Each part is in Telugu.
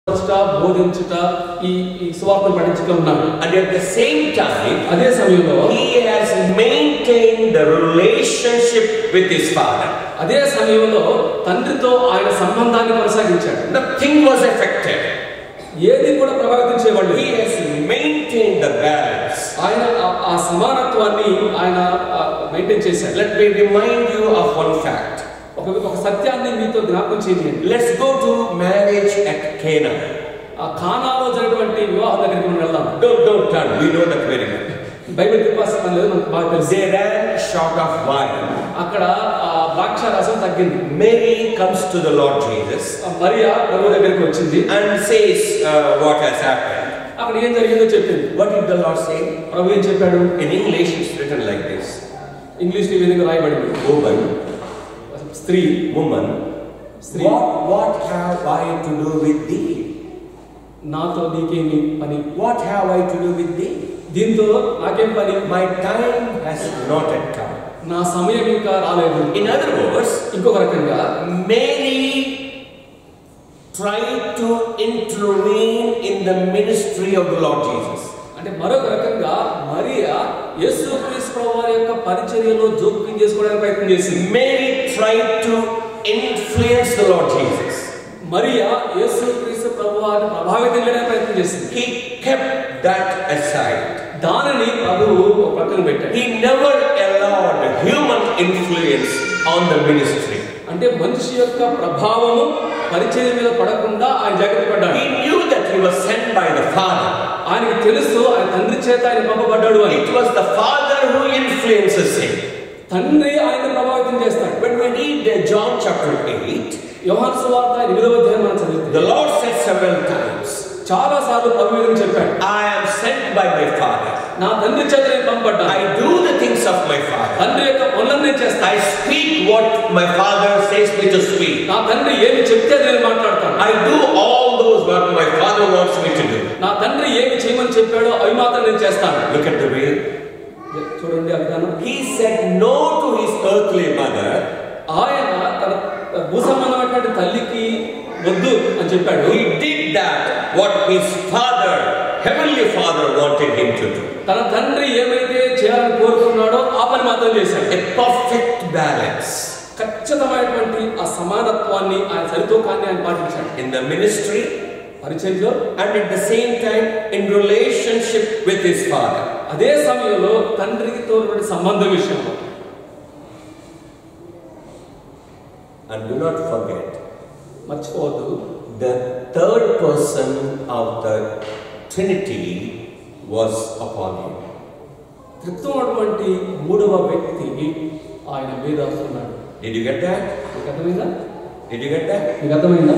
బోధించుట బోధించుట ఈ ఈ సువార్తను పఠించటం ఉన్నాడు And at the same time, అదే సమయంలో he has maintained the relationship with his father. అదే సమయంలో తండ్రితో ఆయన సంబంధాన్ని కొనసాగించాడు Nothing was affected. ఏది కూడా ప్రభావితించేవాళ్ళు He has maintained the balance. ఆయన ఆ- ఆ సమానత్వాన్ని ఆయన మెయింటైన్ చేశాడు Let me remind you of one fact. ఒక ఒక సత్యాన్ని మీతో జ్ఞాపకం చేయండి Let's go to marriage at Cana. ఆ కానాలో జరిగినటువంటి వివాహం దగ్గరికి మనం వెళ్దాం Don't, don't turn. We know that very well. Bible తిప్పాల్సిన పని లేదు మనకు బాగా తెలుసు They ran short of wine. అక్కడ ఆ ద్రాక్ష రసం తగ్గింది Mary comes to the Lord Jesus ఆ మరియా ప్రభు దగ్గరికి వచ్చింది and says uh, what has happened. అక్కడ ఏం జరిగిందో చెప్పింది What did the Lord say? ప్రభు ఏం చెప్పాడు In English, it's written like this English ఈ విధంగా రాయబడింది Woman, స్త్రీ woman, స్త్రీ what, what have I to do with thee? నాతో నీకేమి పని What have I to do with thee? దీంతో నాకేం పని My time has not yet come. నా సమయం ఇంకా రాలేదు In other words, ఇంకొక రకంగా Mary tried to intervene in the ministry of the Lord Jesus. అంటే మరొక రకంగా మరియా యేసు క్రీస్తు ప్రభు వారి యొక్క పరిచర్యలో జోక్యం చేసుకోవడానికి ప్రయత్నం చేసింది Mary tried to influence the Lord Jesus. Mariya యేసు క్రీస్తు ప్రభు వారిని ప్రభావితం చేయడానికి ప్రయత్నం చేసింది He kept that aside. దానిని ప్రభువు ఒక పక్కన పెట్టాడు He never allowed human influence on the ministry. అంటే మనిషి యొక్క ప్రభావము పరిచర్య మీద పడకుండా ఆయన జాగ్రత్త పడ్డాడు He knew that he was sent by the Father. ఆయనకి తెలుసు ఆయన తండ్రి చేత ఆయన పంపబడ్డాడు అని It was the Father who influences him. తండ్రి ఆయన ప్రభావితం చేస్తాడు When we read uh, John chapter 8, యోహాను సువార్త ఎనిమిదవ అధ్యాయం మనం చదివితే the Lord said several times, చాలా సార్లు ప్రభు విధంగా చెప్పాడు I am sent by my Father. నా తండ్రి చేత నేను పంపడ్డా I do the things of my Father. తండ్రి యొక్క పనులను నేను చేస్తాను I speak what my Father says me to speak. నా తండ్రి ఏమి చెప్తే అది నేను మాట్లాడతాను I do all those what my Father wants me to do. నా తండ్రి ఏమి చేయమని చెప్పాడో అవి మాత్రం నేను చేస్తాను Look at the way. చూడండి ఆ విధానం He said no to his earthly mother ఆయన తన భూసంబంధమైనటువంటి తల్లికి వద్దు అని చెప్పాడు He did that what his father, heavenly father, wanted him to do. తన తండ్రి ఏమైతే చేయాలని కోరుకున్నాడో ఆ పని మాత్రం చేశాడు A perfect balance ఖచ్చితమైనటువంటి ఆ సమానత్వాన్ని ఆయన సరితూకాన్ని ఆయన పాటించాడు in the ministry పరిచయంలో and at the same time in relationship with his father. అదే సమయంలో తండ్రితో ఉన్నటువంటి సంబంధం విషయంలో And do not forget, మర్చిపోవద్దు the third person of the Trinity was upon him. త్రిత్వం ఉన్నటువంటి మూడవ వ్యక్తి ఆయన మీద ఉన్నాడు Did you get that? మీకు అర్థమైందా Did you get that? మీకు అర్థమైందా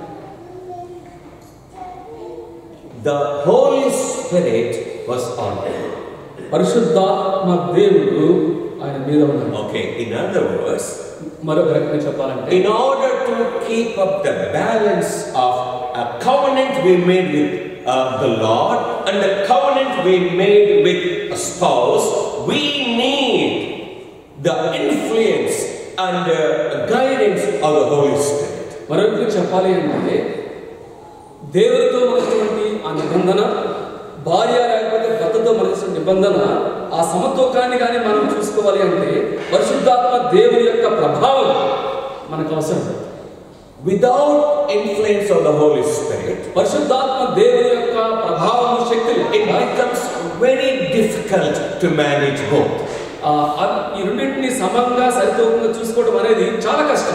The Holy Spirit was on him. పరిశుద్ధాత్మ దేవుడు ఆయన మీద ఉన్నాడు Okay, in other words, మరొక రకంగా చెప్పాలంటే in order to keep up the balance of a covenant we made with uh, the Lord and the covenant we made with a spouse, we need the influence and uh, guidance of the Holy Spirit. మరొకటి చెప్పాలి అంటే దేవుడితో మనటువంటి ఆ నిబంధన భార్య లేకపోతే భర్తతో మనసిన నిబంధన ఆ సమతూకాన్ని కానీ మనం చూసుకోవాలి అంటే పరిశుద్ధాత్మ దేవుని యొక్క ప్రభావం మనకు అవసరం Without influence of the Holy Spirit, పరిశుద్ధాత్మ దేవుని యొక్క ప్రభావం శక్తి it becomes very difficult to manage both. ఆ, అ- ఈ రెండింటిని సమంగా సరితూకంగా చూసుకోవడం అనేది చాలా కష్టం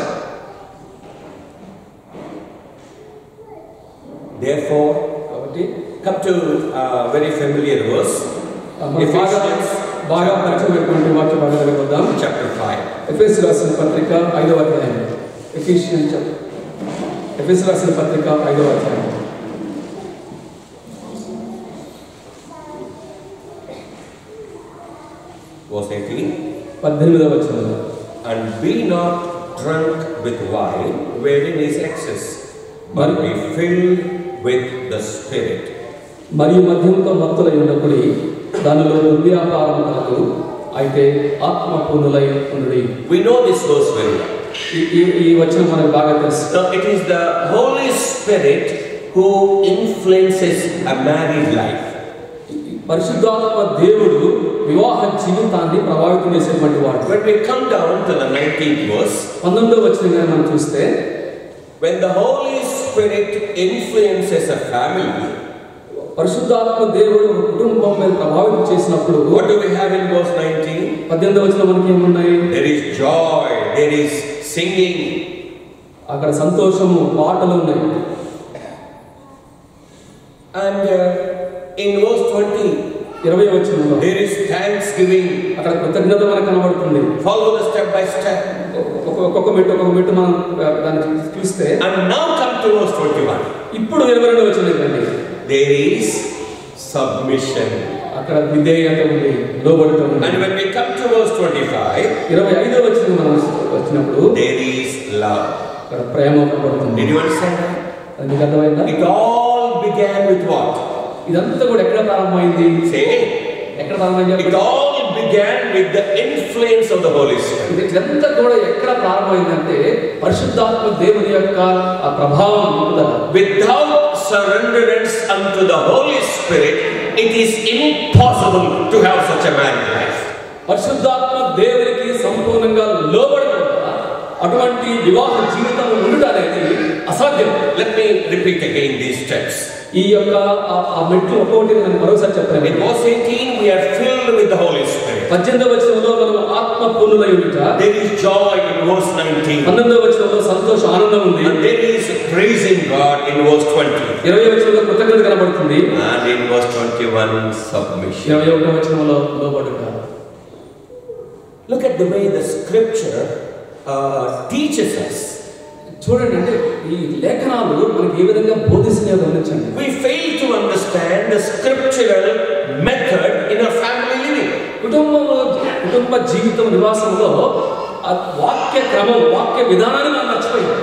Therefore, కాబట్టి come to a very familiar verse, ఆ, మనం బాగా బాగా పరిచయమైనటువంటి వాక్య భాగాలకు వద్దాం chapter 5. ఎఫ్ఎస్ రాసిన పత్రిక ఐదవ అధ్యాయం ఎఫిషియన్ ఎఫ్ఎస్ రాసిన పత్రిక ఐదవ అధ్యాయం Verse 18. పద్దెనిమిదవ వచనం And be not drunk with wine, wherein is excess, but be filled with the Spirit. మరియు మద్యంతో మత్తులై ఉన్నప్పుడు దానిలో దుర్వ్యాపారం కలదు అయితే ఆత్మ పూర్ణులై ఉండి We know this verse very well. ఈ ఈ- ఈ వచనం మనకు బాగా తెలుసు So it is the Holy Spirit who influences a married life. పరిశుద్ధాత్మ దేవుడు వివాహ జీవితాన్ని ప్రభావితం చేసేటువంటి వాడు When we come down to the 19th verse, పంతొమ్మిదో వచ్చిన కానీ మనం చూస్తే when the Holy Spirit influences a family, పరిశుద్ధాత్మ దేవుడు ఒక కుటుంబం మీద ప్రభావితం చేసినప్పుడు what do we have in verse 19? పద్దెనిమిది వచ్చిన మనకి ఏమున్నాయి There is joy, there is singing, అక్కడ సంతోషము పాటలు ఉన్నాయి and uh, in verse 20, ఇరవై వచ్చినంలో there is thanksgiving. అక్కడ కృతజ్ఞత మనకు కనబడుతుంది Follow the step by step. ఒక్కొక్క ఒక్కొక్క మెట్టు ఒక్కొక్క మెట్టు మనం దాన్ని చూస్తే And now come to verse 21. ఇప్పుడు ఇరవై రెండు వచ్చింది ఏంటండి There is submission. అక్కడ విధేయత ఉంది లోబడటం ఉంది And when we come to verse 25, ఇరవై ఐదో వచ్చింది మనం వచ్చినప్పుడు there is love. అక్కడ ప్రేమ కనబడుతుంది Did you understand that? అది మీకు అర్థమైందా It all began with what? ఇదంతా కూడా ఎక్కడ ప్రారంభమైంది Say, ఎక్కడ ప్రారంభమైంది it చెప్పండి. all began with the influence of the Holy Spirit. ఇది ఇదంతా కూడా ఎక్కడ ప్రారంభమైందంటే పరిశుద్ధాత్మ దేవుని యొక్క ఆ ప్రభావం ఉంటుందా Without surrenderance unto the Holy Spirit, it is impossible to have such a married life. పరిశుద్ధాత్మ దేవునికి సంపూర్ణంగా లోబడకుండా అటువంటి వివాహ జీవితం ఉండుట అనేది అసాధ్యం Let me repeat again these steps. ఈ యొక్క ఆ- ఆ మెట్లు ఒక్కొక్కటి నేను మరోసారి చెప్తాను In verse 18, we are filled with the Holy Spirit. పద్దెనిమిదవ వచనంలో మనం ఆత్మ పూర్ణులై ఉండుట There is joy in verse 19. పంతొమ్మిదవ వచనంలో సంతోష ఆనందం ఉంది And there is praising God in verse 20. ఇరవై వచనంలో కృతజ్ఞత కనబడుతుంది And in verse 21, submission. ఇరవై ఒకటో వచనంలో లోబడుట Look at the way the scripture uh, teaches us. చూడండి అంటే ఈ లేఖనాలు మనకి ఏ విధంగా బోధిస్తున్నాయో గమనించండి We fail to understand the scriptural method in our family living. కుటుంబంలో కుటుంబ జీవితం నివాసంలో ఆ వాక్య క్రమం వాక్య విధానాన్ని మనం మర్చిపోయాం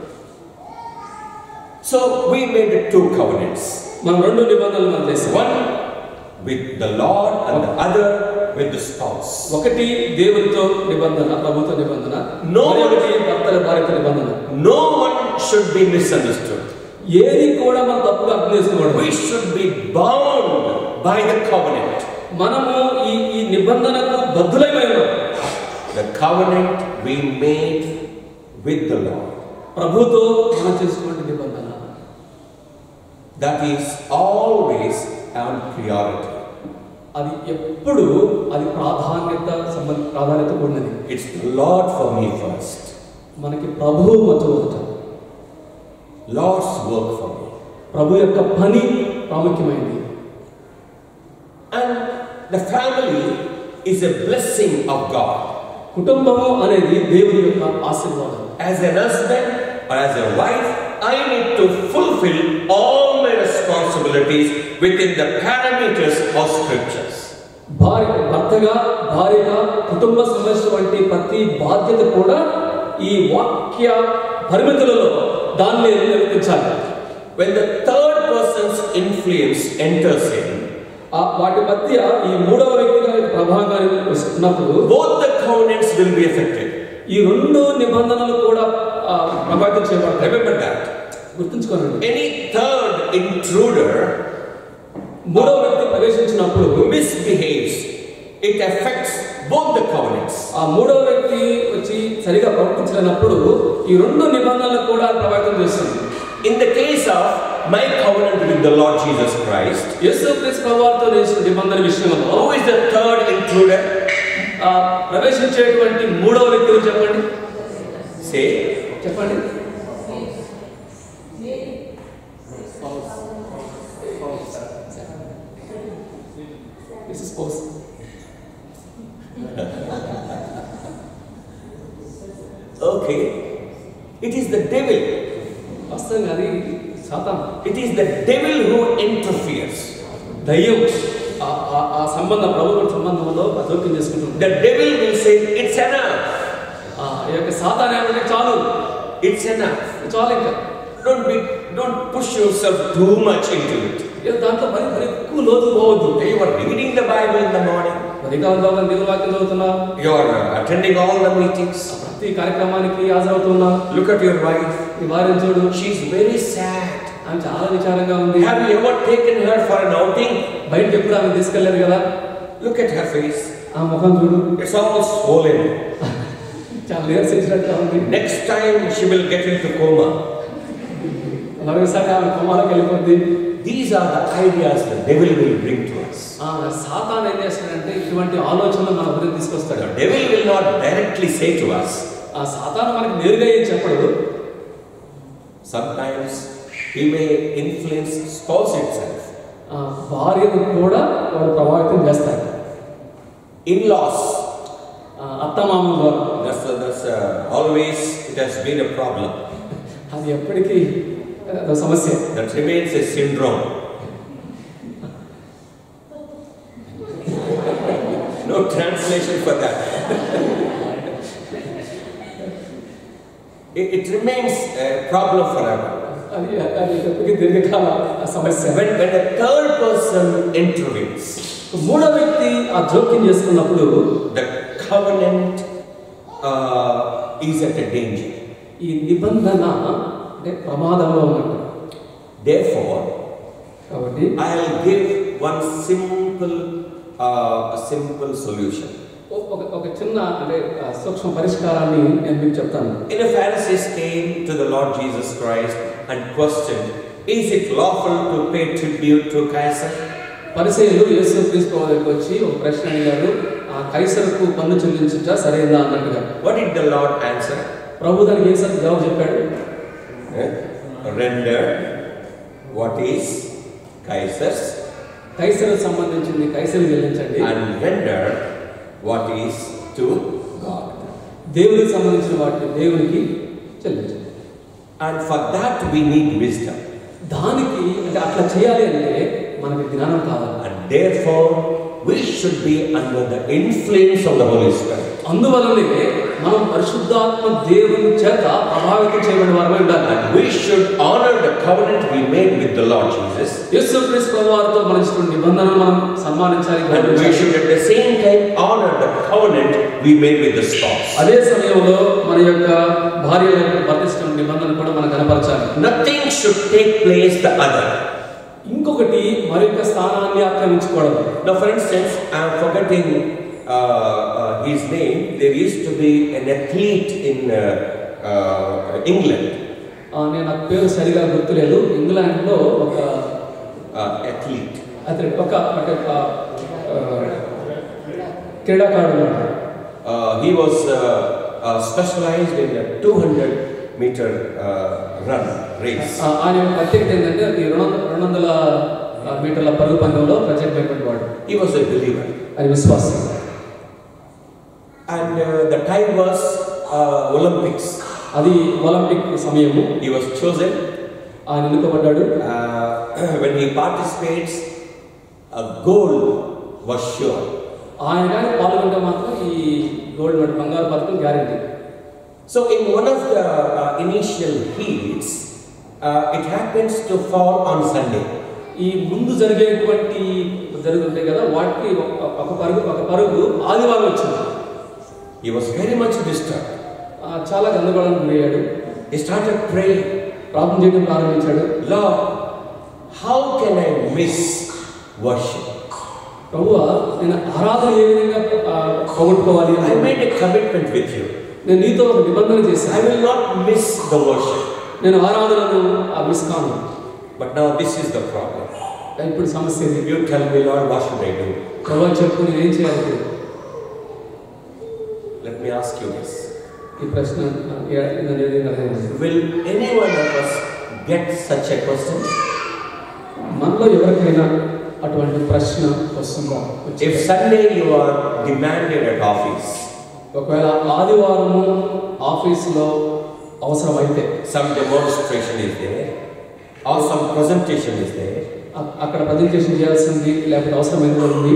So we made two covenants మనం రెండు నిబంధనలు మనం చేసాం one with the Lord and the other with the spouse. ఒకటి దేవునితో నిబంధన ప్రభుత్వ నిబంధన No. మరి ఒకటి భర్తల భార్యతో నిబంధన No one should be misunderstood. ఏది కూడా మనం తప్పుగా అర్థం చేసుకోకూడదు We should be bound by the covenant. మనము ఈ ఈ నిబంధనకు బద్దులై ఉన్నాం The covenant we made with the Lord. ప్రభుతో మనం చేసుకున్న నిబంధన That is always on priority. అది ఎప్పుడు అది ప్రాధాన్యత సంబంధ ప్రాధాన్యత కూడినది It's the Lord for me first. మనకి ప్రభువు మొట్టమొదట Lord's work for me. ప్రభు యొక్క పని ప్రాముఖ్యమైనది And the family is a blessing of God. కుటుంబము అనేది దేవుని యొక్క ఆశీర్వాదం As an husband or as a wife, I need to fulfill all my responsibilities within the parameters of scriptures. భార్య భర్తగా భార్యగా కుటుంబ సమస్య వంటి ప్రతి బాధ్యత కూడా ఈ వాక్య పరిమితులలో దాన్ని నిర్వర్తించాలి When the third person's influence enters in, ఆ వాటి మధ్య ఈ మూడవ వ్యక్తిగా ప్రభావాన్ని వస్తున్నప్పుడు both the covenants will be affected. ఈ రెండు నిబంధనలు కూడా ఆ, ప్రభావితం చేయబడతాయి Remember that. గుర్తుంచుకోనండి Any third intruder మూడవ వ్యక్తి ప్రవేశించినప్పుడు who misbehaves, it affects both the covenants. ఆ మూడవ వ్యక్తి వచ్చి సరిగా ప్రవర్తించలేనప్పుడు ఈ రెండు నిబంధనలు కూడా ప్రభావితం చేస్తుంది In the case of my covenant with the Lord Jesus Christ, యేసు క్రీస్తు ప్రభువారితో చేసిన నిబంధన విషయంలో who is the third intruder? ఆ, ప్రవేశించేటువంటి మూడవ వ్యక్తి ఎవరు చెప్పండి Say, చెప్పండి This is spouse. okay, it is the devil. వాస్తవంగా అది సాతాను It is the devil who interferes. దయ్యం ఆ- ఆ- ఆ సంబంధం ప్రభుత్వ సంబంధంలో జోక్యం చేసుకుంటుంది The devil will say, It's enough. ఆ ఈ యొక్క సాతాన్ ఏమంటే చాలు It's enough. చాలు ఇంకా Don't be don't push yourself too much into it. ఇక దాంట్లో మరి మరి ఎక్కువ లోతు పోవద్దు You are reading the Bible in the morning, మరి కావాలి దేవుని వాక్యం చదువుతున్నా you are uh, attending all the meetings. ప్రతి కార్యక్రమానికి హాజరవుతున్నా Look at your wife. ఈ వారిని చూడు She's very sad. ఆమె చాలా విచారంగా ఉంది Have you ever taken her for an outing? బయటకి ఎప్పుడు ఆమె తీసుకెళ్లేదు కదా Look at her face. ఆ ముఖం చూడు It's all swollen. చాలా నీరసించినట్టుగా ఉంది Next time she will get into coma. మరోసారి ఆమె కొమ్మాలకు వెళ్ళిపోద్ది These are the ideas the devil will bring to us. ఆ సాతాన్ ఏం చేస్తాడంటే ఇటువంటి ఆలోచనలు మన హృదయం తీసుకొస్తాడు The devil will not directly say to us. ఆ సాతాను మనకి నేరుగా ఏం చెప్పడు Sometimes he may influence spouse itself. ఆ భార్యను కూడా వాడు ప్రభావితం చేస్తాడు In-laws. ఆ అత్తమామల ద్వారా That's, that's uh, always it has been a problem. అది ఎప్పటికీ అదో సమస్య That remains a syndrome. no translation for that. it, it remains a problem forever. అది అది ఎప్పటికీ దీర్ఘకాల సమస్య When, when a third person intervenes, మూడో వ్యక్తి ఆ జోక్యం చేసుకున్నప్పుడు the covenant uh, is at a danger. ఈ నిబంధన అంటే ప్రమాదంలో ఉన్నట్టు Therefore, కాబట్టి I'll give one simple, uh, a simple solution. ఒ- ఒక ఒక చిన్న అంటే ఆ, సూక్ష్మ పరిష్కారాన్ని నేను మీకు చెప్తాను In a Pharisees came to the Lord Jesus Christ and questioned, Is it lawful to pay tribute to Caesar? పరిచయలు యేసు క్రీస్తు దగ్గరికి వచ్చి ఒక ప్రశ్న అడిగారు ఆ కైసరుకు పన్ను చెల్లించుట సరైందా అన్నట్టుగా What did the Lord answer? ప్రభు దానికి ఏ సార్ జవాబు చెప్పాడు Eh? Render what is Caesar's కైసరుకు సంబంధించింది కైసరు చెల్లించండి and render what is to God. దేవుడికి సంబంధించిన వాటిని దేవునికి చెల్లించండి And for that we need wisdom. దానికి అంటే అట్లా చేయాలి అంటే మనకి జ్ఞానం కావాలి And therefore we should be under the influence of the Holy Spirit. అందువలనే మనం పరిశుద్ధాత్మ దేవుని చేత ప్రభావితం చేయబడిన వారమై ఉండాలి And we should honor the covenant we made with the Lord Jesus. యేసు క్రీస్తు ప్రభువారితో మన ఇచ్చిన నిబంధనలు మనం సన్మానించాలి And we గౌరవించాలి. should at the same time honor the covenant we made with the spouse. అదే సమయంలో మన యొక్క భార్య వర్తిస్తున్న నిబంధన కూడా మనం కనపరచాలి Nothing should take place the other. ఇంకొకటి మరి యొక్క స్థానాన్ని ఆక్రమించకూడదు Now, for instance, I am forgetting uh, uh, his name. There used to be an athlete in uh, uh, England. ఆ, నేను నాకు పేరు సరిగా గుర్తులేదు ఇంగ్లాండ్లో ఒక Uh, athlete. అతని ఒక అంటే ఒక, ఆ, క్రీడాకారుడు ఉన్నాడు. Uh, he was uh, uh, specialized in a 200 meter uh, run race. ఆ, ఆయన యొక్క ప్రత్యేకత ఏంటంటే ఈ రెండు వందల రెండు వందల ఆ, మీటర్ల పరుగు పందెంలో ప్రత్యేకమైనటువంటి వాడు He was a believer. అది విశ్వాసం And uh, the time was uh, Olympics. అది ఒలింపిక్ సమయము He was chosen. ఆయన ఎన్నుకోబడ్డాడు Uh, when he participates, a goal was sure. ఆయన కానీ పాల్గొంటే మాత్రం ఈ గోల్డ్ మెడల్ బంగారు పథకం guarantee So, in one of the uh, initial heats, uh, it happens to fall on Sunday. ఈ ముందు జరిగేటువంటి జరుగుతుంటాయి కదా వాటికి ఒక- ఒక పరుగు ఒక పరుగు ఆదివారం వచ్చింది He was very much disturbed. ఆ, చాలా గందరగోళానికి గురయ్యాడు He started praying, ప్రార్థన చేయడం ప్రారంభించాడు Lord, how can I miss worship? ప్రభు నేను ఆరాధన ఏ విధంగా ఆ, పోగొట్టుకోవాలి I అని made a commitment with you. నేను నీతో ఒక నిబంధన I చేశాను will not miss the worship. నేను ఆరాధనను ఆ మిస్ కాను But now this is the problem. ఇప్పుడు సమస్య ఇది You tell me, Lord, what should I do? ప్రభు చెప్పు నేను ఏం చేయాలి ఇప్పుడు? Let me ask you this. ఈ ప్రశ్న ఆ, ఏ- నన్ను ఏ విధంగా అడగండి. Will any one of us get such a question? మనలో ఎవరికైనా అటువంటి ప్రశ్న వస్తుందా వచ్చి- If Sunday you are demanded at office, ఒకవేళ ఆదివారము ఆఫీసులో అవసరమైతే some demonstration is there, or some presentation is there, అ- అక్కడ ప్రజెంటేషన్ చేయాల్సింది లేకపోతే అవసరమైనది ఉంది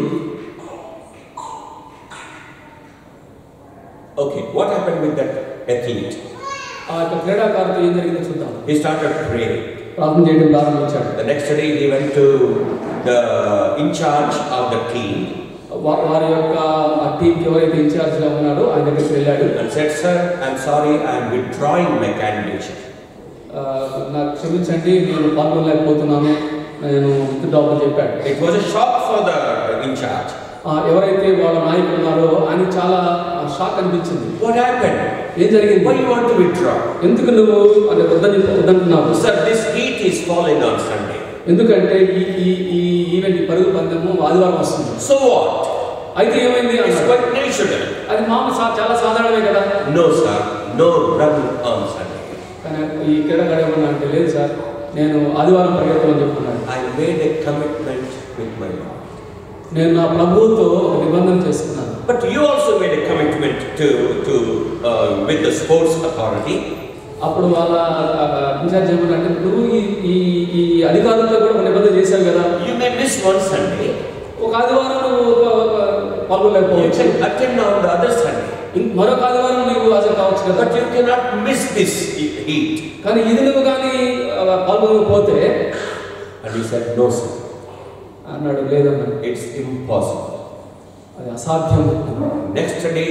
okay, what happened with that athlete? ఆ యొక్క క్రీడాకారుతో ఏం జరిగిందో చూద్దాం He started praying. ప్రార్థన చేయడం ప్రారంభించాడు The next day he went to the in charge of the team వా- వారి యొక్క ఆ టీంకి ఎవరైతే ఇన్ఛార్జ్గా ఉన్నాడో ఆయన దగ్గరికి వెళ్ళాడు and said, Sir, I'm sorry, I'm withdrawing my candidature. ఆ, ఆ, నాకు క్షమించండి నేను పాల్గొనలేకపోతున్నాను నేను విత్డ్రా అని చెప్పాడు It was a shock for the in charge. ఆ, ఎవరైతే వాళ్ళ నాయకులు ఉన్నారో ఆయనకు చాలా షాక్ అనిపించింది What happened? ఏం జరిగింది Why you want to withdraw? ఎందుకు నువ్వు అంటే వద్దని వద్దంటున్నావు Sir, this heat is falling on Sunday. ఎందుకంటే ఈ ఈ ఈ ఈవెంట్ ఈ పరుగు పందెము ఆదివారం వస్తుంది So what? అయితే ఏమైంది It's అన్నాడు. quite natural. అది మామూలు సా- చాలా సాధారణమే కదా No, sir. No run on Sunday. కానీ ఈ క్రీడగాడు ఏమన్నా అంటే లేదు సార్ నేను ఆదివారం పరిగెత్తమని చెప్పుకున్నాను I made a commitment with my Lord. నేను నా ప్రభువుతో ఒక నిబంధన చేసుకున్నాను But you also made a commitment to to uh, with the sports authority. అప్పుడు వాళ్ళ ఇన్ఛార్జ్ ఏమన్నారంటే నువ్వు ఈ ఈ ఈ అధికారులతో కూడా ఒక నిబంధన చేశావు కదా You may miss one Sunday. ఒక ఆదివారం నువ్వు ఒక- ఒక You పాల్గొనలేకపోవచ్చు can attend on the other Sunday. ఇం- మరొక ఆదివారం నీవు హాజరు కావచ్చు కదా But you cannot miss this heat. కానీ ఇది నువ్వు కానీ ఆ, పాల్గొనకపోతే And he said, No, sir. అన్నాడు లేదన్నాడు It's impossible. అది అసాధ్యం Next day,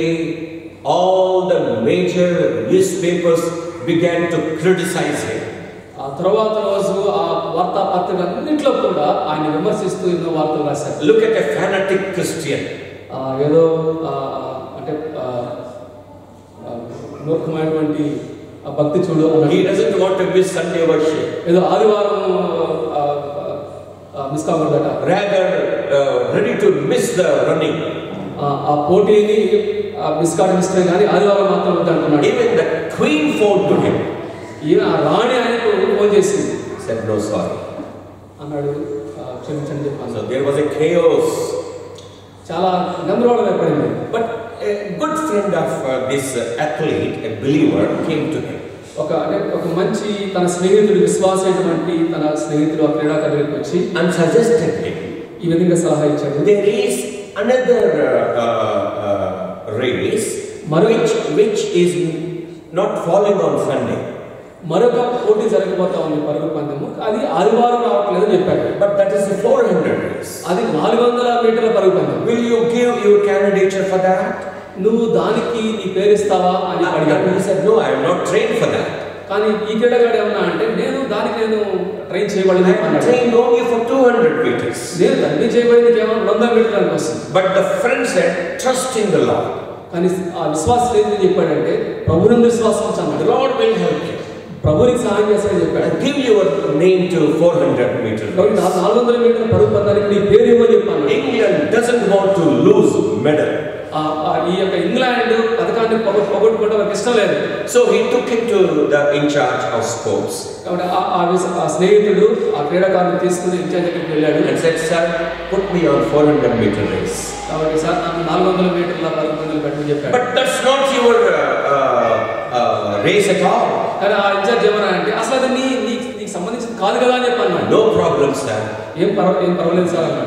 all the major newspapers began to criticize him. ఆ తర్వాత రోజు ఆ వార్తాపత్రికలన్నింటిలో కూడా ఆయన విమర్శిస్తూ ఎన్నో వార్తలు రాశారు Look at a fanatic Christian. ఆ, ఏదో ఆ, అంటే ఆ, ఆ, మూర్ఖమైనటువంటి ఆ భక్తి చూడు He అన్నాడు. doesn't want to miss Sunday worship. ఏదో ఆదివారం ఆ, ఆ, ఆ, మిస్ కాకూడదట Rather, uh, ready to miss the running. ఆ, ఆ పోటీని ఆ, మిస్ కావడం ఇష్టమే కానీ ఆదివారం మాత్రం వద్దంటున్నాడు Even the queen phoned to him. ఈయన ఆ రాణి ఆయనకు ఫోన్ చేసింది Said, No, sorry. అన్నాడు ఆ, క్షమించండి చెప్పాను So there was a chaos. చాలా గందరగోళం ఏర్పడింది But a good friend of uh, this uh, athlete, a believer, came to him. ఒక అంటే ఒక మంచి తన స్నేహితుడు విశ్వాసమైనటువంటి తన స్నేహితుడు ఆ క్రీడాకారు దగ్గరికి వచ్చి and suggested him ఈ విధంగా సలహా ఇచ్చాడు there is another uh, uh, uh, race Maro- which, which is not falling on Sunday, మరొక పోటీ జరగబోతా ఉంది పరుగు పందెము అది ఆదివారం రావట్లేదని చెప్పాడు but that is the 400 race. అది నాలుగు వందల మీటర్ల పరుగు పందెం Will you give your candidature for that? నువ్వు దానికి నీ పేరిస్తావా అని And అడిగాడు he said, No, I am not trained for that. కానీ ఈ క్రీడగాడు ఏమన్నా అంటే నేను దానికి నేను ట్రైన్ I చేయబడింది am అన్నాడు trained only for 200 meters. నేను తగ్గి చేయబడింది కేవలం రెండు వందల మీటర్లకు వస్తుంది But the friend said, Trust in the Lord. కానీ ఆ విశ్వాసం ఏం చెప్పాడంటే ప్రభునందు విశ్వాసం The అన్నాడు Lord will help you. ప్రభునికి సహాయం చేస్తాడని చెప్పాడు And give your name to 400 meters. కాబట్టి నా నాలుగు వందల మీటర్ల పరుగు పందానికి నీ పేరు ఇవ్వని చెప్పాను England doesn't want to lose medal. ఆ- ఆ ఈ యొక్క ఇంగ్లాండ్ పథకాన్ని పొగ- పొగొట్టుకోవడం వారికి ఇష్టం లేదు So he took him to the in charge of sports కాబట్టి ఆ- ఆ విశ- ఆ స్నేహితుడు ఆ క్రీడాకారుని తీసుకుని ఇన్ఛార్జ్ దగ్గరికి వెళ్ళాడు and said, Sir, put me on 400 meter race. కాబట్టి సార్ నాకు నాలుగు వందల మీటర్ల పరుగు పందాలు పెట్టమని చెప్పాడు But that's not your uh, uh, uh, race at all. కానీ ఆ ఇన్ఛార్జ్ ఏమన్నా అంటే అసలు అది నీ నీకు నీకు సంబంధించింది కాదు కదా అని చెప్పాను No problem, sir. ఏం పర్వ ఏం పర్వాలేదు సార్ అన్నాడు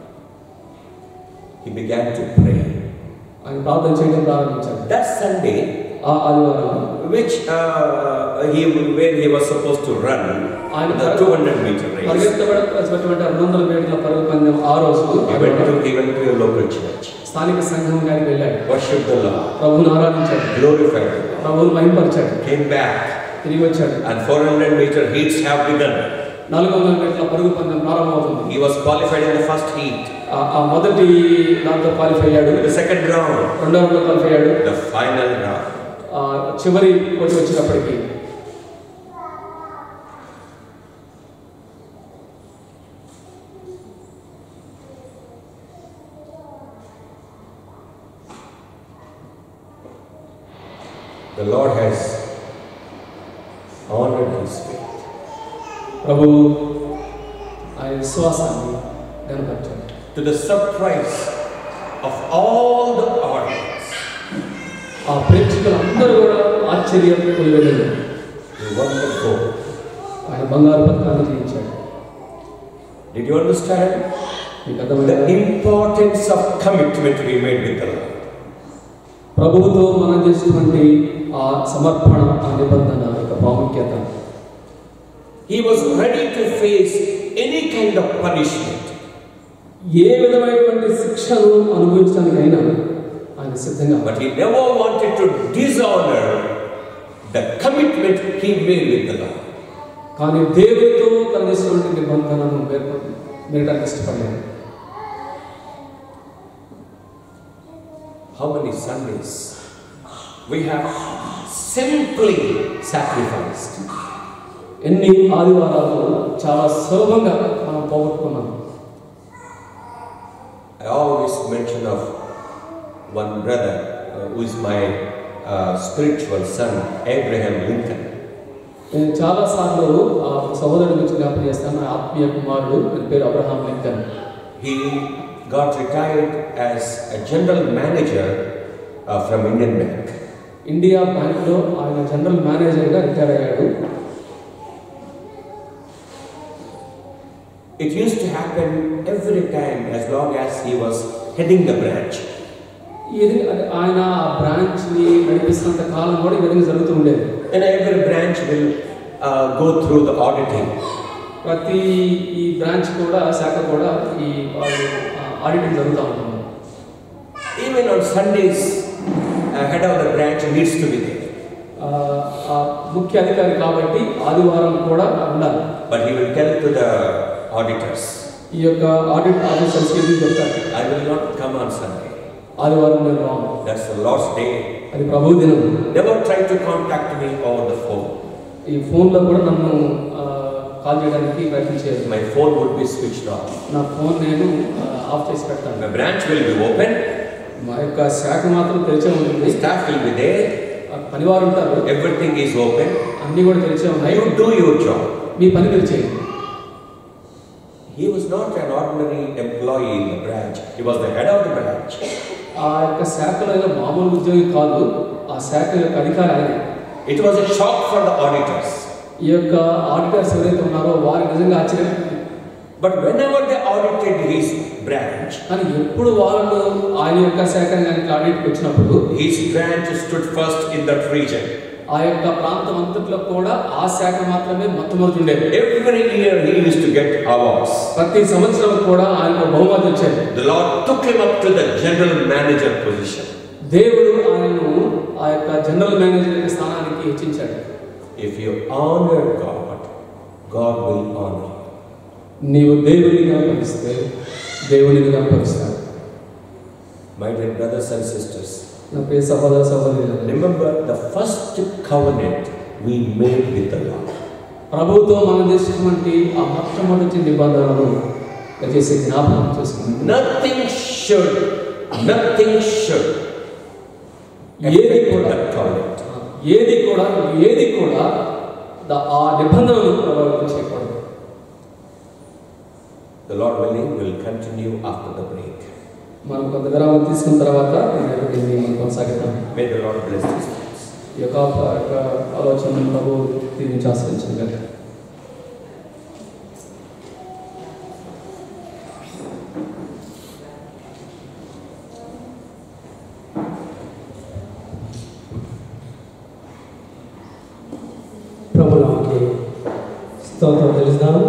He began to pray. ఆయన ప్రార్థన చేయడం ప్రారంభించాడు That Sunday, ఆ ఆదివారం which uh, he where he was supposed to run the 200 meter race, పరిగెత్తబడినటువంటి రెండు వందల మీటర్ల పరుగు పందెం ఆ రోజు he went to he went to a local church, స్థానిక సంఘం గారికి వెళ్ళాడు worshipped the Lord, ప్రభువుని ఆరాధించాడు glorified Him, ప్రభువుని మహింపరిచాడు came back, తిరిగి వచ్చాడు and 400 meter heats have begun. నాలుగు వందల మీటర్ల పరుగు పందెం ప్రారంభమవుతుంది He was qualified in the first heat. ఆ- ఆ మొదటి దాంట్లో క్వాలిఫై అయ్యాడు The second round, రెండో రౌండ్లో క్వాలిఫై అయ్యాడు the final round. ఆ చివరి పోటీ వచ్చినప్పటికీ The Lord has honored his faith. ప్రభు ఆయన విశ్వాసాన్ని కనపరిచాడు To the surprise of all the audience, ఆ ప్రేక్షకులందరూ కూడా ఆశ్చర్యం పొందలేదు he won the gold. ఆయన బంగారు పథకాన్ని జయించాడు Did you understand? మీకు The అర్థమైందా importance of commitment we made with the Lord. ప్రభువుతో మనం చేసినటువంటి ఆ సమర్పణ ఆ నిబంధన యొక్క ప్రాముఖ్యత He was ready to face any kind of punishment. ఏ విధమైనటువంటి శిక్షను అనుభవించడానికైనా ఆయన సిద్ధంగా But he never wanted to dishonor the commitment he made with the Lord. కానీ దేవుడితో కలిగినటువంటి నిబంధనను పేర్కొ మీరడానికి ఇష్టపడలేదు How many Sundays we have simply sacrificed? ఎన్ని ఆదివారాలు చాలా సులభంగా మనం పోగొట్టుకున్నాం I always mention of one brother uh, who is my uh, spiritual son, Abraham Lincoln. నేను చాలాసార్లు ఆ సహోదరుడి గురించి జ్ఞాపకం చేస్తాను నా ఆత్మీయ కుమారుడు ఆయన పేరు Abraham Lincoln He got retired as a general manager uh, from Indian Bank. India బ్యాంక్లో ఆయన జనరల్ మేనేజర్గా రిటైర్ అయ్యాడు It used to happen every time as long as he was heading the branch. ఇది ఆయన ఆ బ్రాంచ్ని నడిపిస్తున్నంత కాలం కూడా ఈ విధంగా జరుగుతూ ఉండేది And every branch will uh, go through the auditing. ప్రతి ఈ బ్రాంచ్ కూడా శాఖ కూడా ఈ వాళ్ళు ఆడిటింగ్ జరుగుతూ ఉంటుంది Even on Sundays, uh, head of the branch needs to be there. ఆ, ఆ ముఖ్య అధికారి కాబట్టి ఆదివారం కూడా ఉండాలి But he will tell to the auditors, ఈ యొక్క ఆడిట్ ఆఫీసర్స్కి ఎందుకు చెప్తారు I will not come on Sunday. ఆదివారం నేను రాను That's the Lord's day. అది ప్రభు దినం Never try to contact me over the phone. ఈ ఫోన్లో కూడా నన్ను ఆ, కాల్ చేయడానికి ప్రయత్నించేది My phone would be switched off. నా ఫోన్ నేను ఆ, ఆఫ్ చేసి పెడతాను My branch will be open, మా యొక్క శాఖ మాత్రం తెరిచే ఉంటుంది the staff will be there, ఆ పనివారు ఉంటారు everything is open. అన్నీ కూడా తెరిచే ఉన్నాయి You do your job. మీ పని మీరు చేయండి He was not an ordinary employee in the branch, he was the head of the branch. ఆ యొక్క శాఖలో ఏదో మామూలు ఉద్యోగి కాదు ఆ శాఖ యొక్క అధికారి ఆయన It was a shock for the auditors. ఈ యొక్క ఆడిటర్స్ ఎవరైతే ఉన్నారో వారి నిజంగా ఆశ్చర్యం But whenever they audited his branch, కానీ ఎప్పుడు వాళ్ళు ఆయన యొక్క శాఖ కానీ ఆడిట్కి వచ్చినప్పుడు his branch stood first in that region. ఆ యొక్క ప్రాంతం అంతట్లో కూడా ఆ శాఖ మాత్రమే మొట్టమొదటి ఉండేది Every year he used to get awards. ప్రతి సంవత్సరం కూడా ఆయనకు బహుమతి వచ్చేది The Lord took him up to the general manager position. దేవుడు ఆయనను ఆ యొక్క జనరల్ మేనేజర్ యొక్క స్థానానికి హెచ్చించాడు If you honor God, God will honor you. నీవు దేవుడిని కనపరిస్తే దేవుడిని కనపరుస్తాడు My dear brothers and sisters, నా ప్రియ సహోదర సహోదరి remember the first covenant we made with the Lord. ప్రభుతో మనం చేసినటువంటి ఆ మొట్టమొదటి నిబంధనలు దయచేసి జ్ఞాపకం చేసుకుంది Nothing should, nothing should ఏది affect కూడా that covenant. ఏది కూడా ఏది కూడా దా- ఆ నిబంధనలు ప్రభావితం చేయకూడదు The Lord willing will continue after the break. మనం కొంత విరామం తీసుకున్న తర్వాత దీన్ని మనం కొనసాగిద్దాం May the Lord bless these things. ఈ యొక్క ఆ యొక్క ఆలోచనను ప్రభు దీనికి ఆశ్రయించింది కదా ప్రభునామకి స్తోత్రం తెలుస్తాను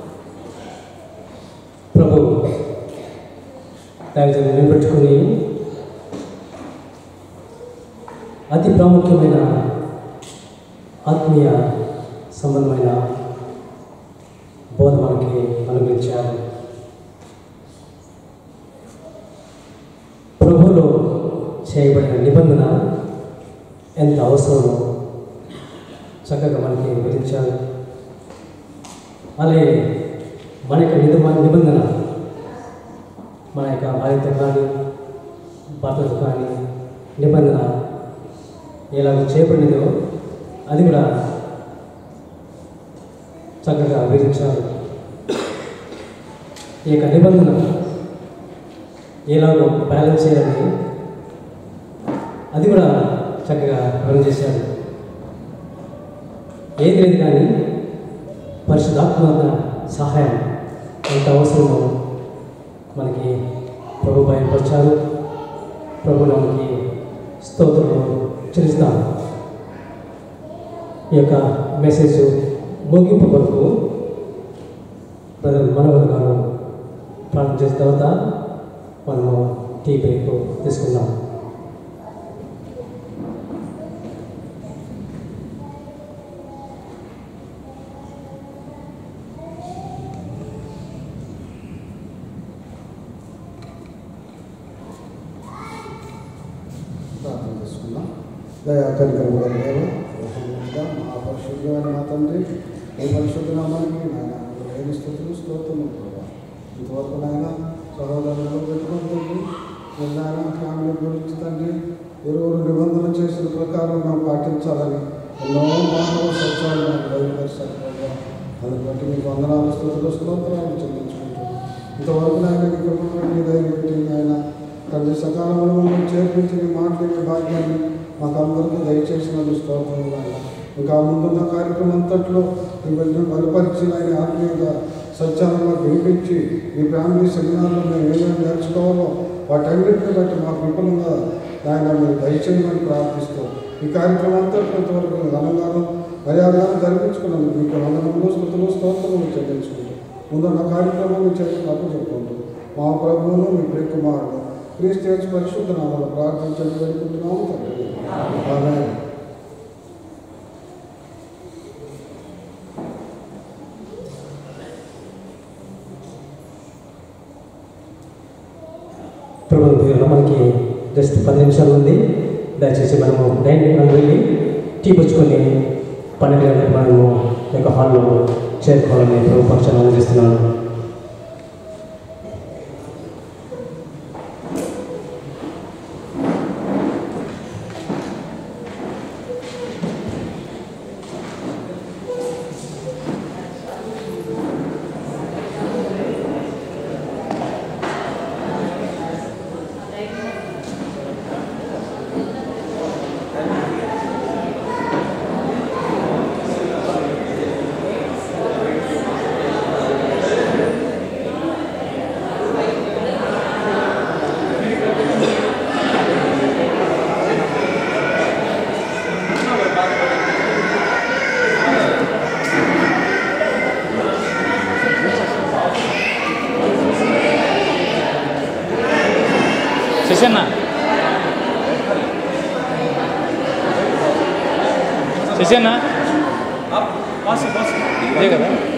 ప్రభు దైవజనం నిలబెట్టుకుని అతి ప్రాముఖ్యమైన ఆత్మీయ సంబంధమైన బోధ మనకి అనుగ్రహించారు ప్రభులో చేయబడిన నిబంధన ఎంత అవసరమో చక్కగా మనకి వివరించారు అలాగే మన యొక్క నిబంధన నిబంధన మన యొక్క భార్యతో కానీ భర్తతో కానీ నిబంధన ఎలా చేయబడినదో అది కూడా చక్కగా వివరించారు ఈ యొక్క నిబంధన ఎలాగో బ్యాలెన్స్ చేయాలని అది కూడా చక్కగా వివరణ చేశారు ఏది లేదు కానీ పరిశుద్ధాత్మ సహాయం ఎంత అవసరమో మనకి ప్రభు బయలుపరిచారు ప్రభు మనకి స్తోత్రం చెల్లిస్తాం ఈ యొక్క మెసేజ్ ముగింపు కొరకు బ్రదర్ మనోహర్ గారు ప్రార్థన చేసిన తర్వాత మనము టీ బ్రేక్ తీసుకుందాం దయాకరికము గల దేవ ప్రసన్నముగా మా పరిశుద్ధమైన మా తండ్రి మీ పరిశుద్ధ నామానికి నాయన లేని స్థుతులు స్తోత్రము ప్రభా ఇంతవరకు నాయన సహోదరులు పెట్టుకుంటుంది నాయన ఫ్యామిలీ గురించి తండ్రి ఇరువురు నిబంధన చేసిన ప్రకారం మేము పాటించాలని ఎన్నో మానవ సత్యాలు నాకు బయలుపరిచారు ప్రభా దాన్ని బట్టి మీకు వందనాలు స్థుతులు స్తోత్రాలు చెల్లించుకుంటాం ఇంతవరకు నాయన నీ కృపను దయపెట్టి ఆయన తండ్రి సకాలంలో మమ్మల్ని చేర్పించి నీ మాట్లాడే భాగ్యాన్ని మాకు అందరికీ దయచేసినందుకు స్తోత్రం నాయన ఇంకా ముందున్న కార్యక్రమం అంతట్లో మిమ్మల్ని బలపరిచి ఆయన ఆత్మీయంగా సత్యాలను వినిపించి ఈ ఫ్యామిలీ సెమినార్లో మేము ఏమేమి నేర్చుకోవాలో వాటన్నిటిని బట్టి మాకు విపులంగా ఆయన మీరు దయచేయమని ప్రార్థిస్తూ ఈ కార్యక్రమం అంతట్లో ఇంతవరకు ఘనంగాను మర్యాదగాను జరిపించుకున్నాను మీకు వందనములు స్థుతులు స్తోత్రములు చెల్లించుకుంటూ ముందున్న కార్యక్రమాన్ని చేసి నాకు చెప్పుకుంటూ మా ప్రభువును మీ ప్రియకుమారుడు క్రీస్తు యేసు పరిశుద్ధ నామలు ప్రార్థించండి వేడుకుంటున్నాము తండ్రి ఆమేన్. ప్రభు పేరులో మనకి జస్ట్ పది నిమిషాలు ఉంది దయచేసి మనము డైనింగ్ హాల్ వెళ్ళి టీ పుచ్చుకొని పన్నెండు గంటలకు మనము ఈ యొక్క హాల్లో చేరుకోవాలని ప్రభు పక్షాన్ని అందిస్తున్నాను శశన్న శశన్న ఇదే కదా